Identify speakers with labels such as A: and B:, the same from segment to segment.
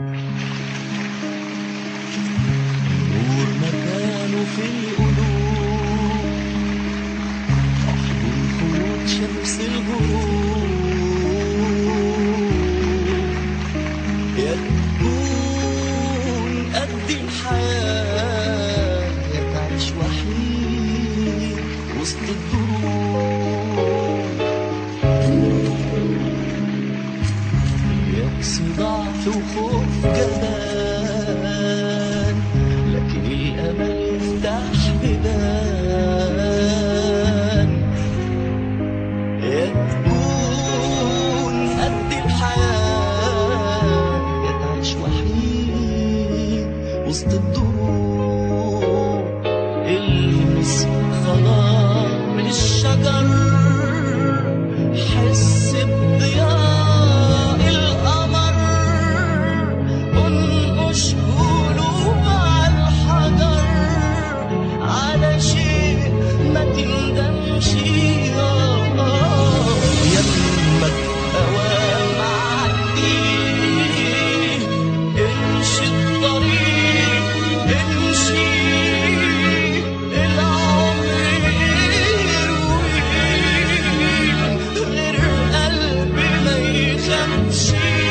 A: نور مكانه في القلوب أحضن خيوط شمس الغروب يا تكون قد الحياة يا تعيش وحيد وسط الدروب يأس ضعف وخوف جبان لكن الأمل يفتح بيبان يا تكون قد الحياة يا تعيش وحيد وسط الدروب المس خضار الشجر حس بضياء القمر انقش قلوب على الحجر على شيء ما تندمش يمك اوام عدي امشي الطريق امشي العمر يروي غير قلبي ما يخافش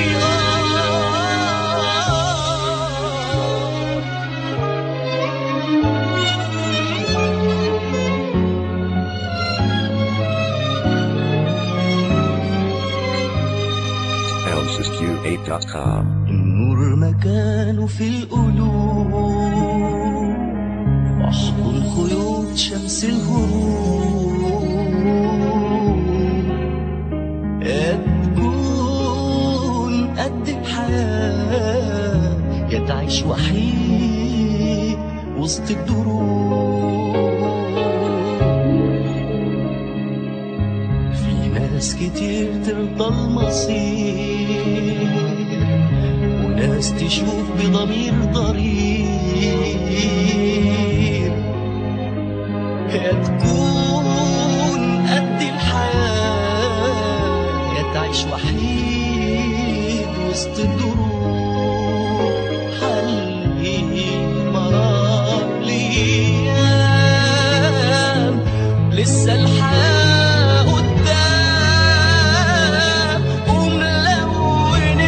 B: AlsysQ8.com.
A: النور مكانه في القلوب أحضن خيوط شمس الغروب يا تكون قد الحياة يا تعيش وحيد وسط الدروب في ناس كتير ترضى المصير وناس تشوف بضمير ضرير يا تكون قد الحياة يا تعيش وحيد وسط الدروب حلي مرار ليام لسه الحياة قدام وملون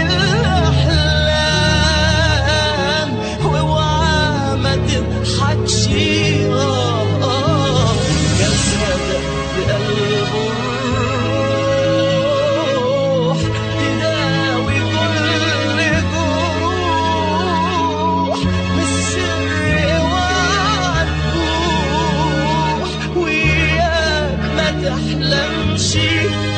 A: الأحلام واوعى ما تضحكش آه آه جسدك بقلب الروح تداوي كل جروح بالسر اوعى تروح وياك ما تحلمش